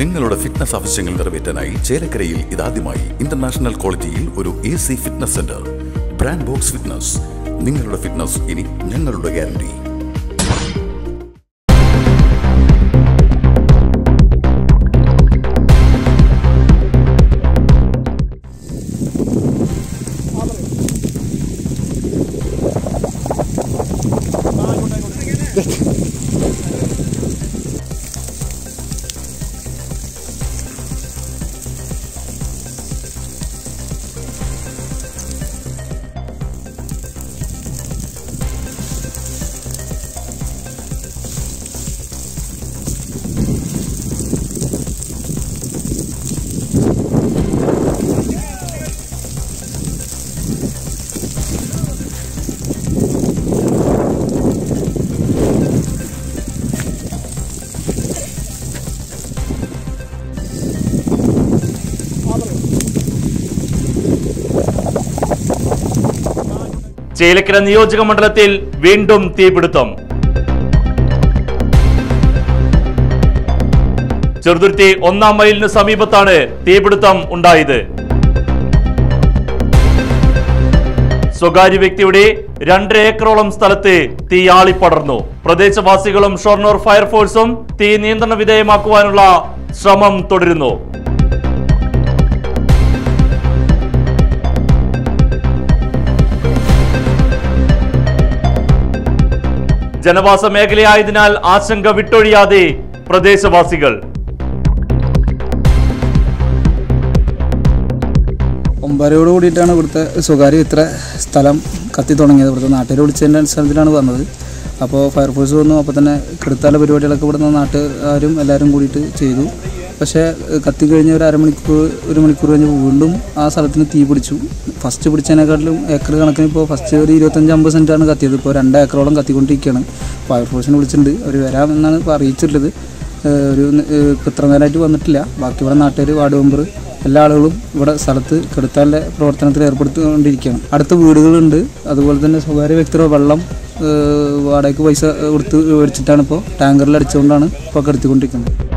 നിങ്ങളുടെ ഫിറ്റ്നസ് ആവശ്യങ്ങൾ നിറവേറ്റാനായി ചേലക്കരയിൽ ഇതാദ്യമായി ഇന്റർനാഷണൽ ക്വാളിറ്റിയിൽ ഒരു A C fitness centre brand box fitness നിങ്ങളുടെ ഫിറ്റ്നസ് ഇനി ഞങ്ങളുടെ ഗ്യാരണ്ടി ചേലക്കര നിയോജക മണ്ഡലത്തിൽ വീണ്ടും തീപിടുത്തം ചെറുതുരുത്തി ഒന്നാം മൈലിന് സമീപത്താണ് തീപിടുത്തം ഉണ്ടായത് സ്വകാര്യ വ്യക്തിയുടെ രണ്ടര ഏക്കറോളം സ്ഥലത്ത് തീ ആളിപ്പടർന്നു പ്രദേശവാസികളും ഷൊർണൂർ ഫയർഫോഴ്സും തീ നിയന്ത്രണ വിധേയമാക്കുവാനുള്ള ശ്രമം തുടരുന്നു ജനവാസ മേഖലയായതിനാൽ ആശങ്ക വിട്ടൊഴിയാതെ പ്രദേശവാസികൾ ഒമ്പതരയോട് കൂടിയിട്ടാണ് ഇവിടുത്തെ സ്വകാര്യ ഇത്ര സ്ഥലം കത്തി തുടങ്ങിയത് ഇവിടുത്തെ നാട്ടുകാർ വിളിച്ചതിൻ്റെ അടിസ്ഥാനത്തിലാണ് വന്നത് അപ്പോൾ ഫയർഫോഴ്സ് വന്നു അപ്പോൾ തന്നെ കെടുത്താല പരിപാടികളൊക്കെ ഇവിടുന്ന് നാട്ടുകാരും എല്ലാവരും കൂടിയിട്ട് ചെയ്തു പക്ഷേ ഏഹ്, കത്തി കഴിഞ്ഞ ഒരു അരമണിക്കൂർ ഒരു മണിക്കൂർ കഴിഞ്ഞ് വീണ്ടും ആ സ്ഥലത്തിന് തീ പിടിച്ചു ഫസ്റ്റ് പിടിച്ചതിനെക്കാട്ടിലും ഏക്കർ കണക്കിന് ഇപ്പോൾ ഫസ്റ്റ് ഒരു ഇരുപത്തഞ്ച് അമ്പത് സെൻറ്റാണ് കത്തിയത് ഇപ്പോൾ രണ്ട് ഏക്കറോളം കത്തിക്കൊണ്ടിരിക്കുകയാണ് ഫയർഫോഴ്സിനെ വിളിച്ചിട്ടുണ്ട് അവർ വരാമെന്നാണ് ഇപ്പോൾ അറിയിച്ചിട്ടുള്ളത് ഏഹ്, ഒരു ഏഹ്, ഇപ്പം ഇത്ര നേരമായിട്ട് വന്നിട്ടില്ല ബാക്കി ഇവിടെ നാട്ടുകാർ വാർഡ് മെമ്പർ എല്ലാ ആളുകളും ഇവിടെ സ്ഥലത്ത് കെടുത്താനുള്ള പ്രവർത്തനത്തിൽ ഏർപ്പെടുത്തിക്കൊണ്ടിരിക്കുകയാണ് അടുത്ത വീടുകളുണ്ട് അതുപോലെ തന്നെ സ്വകാര്യ വ്യക്തിയുടെ വെള്ളം ഏഹ്, വാടകയ്ക്ക് പൈസ കൊടുത്ത് മേടിച്ചിട്ടാണ് ഇപ്പോൾ ടാങ്കറിൽ അടിച്ചുകൊണ്ടാണ് ഇപ്പോൾ കെടുത്തിക്കൊണ്ടിരിക്കുന്നത്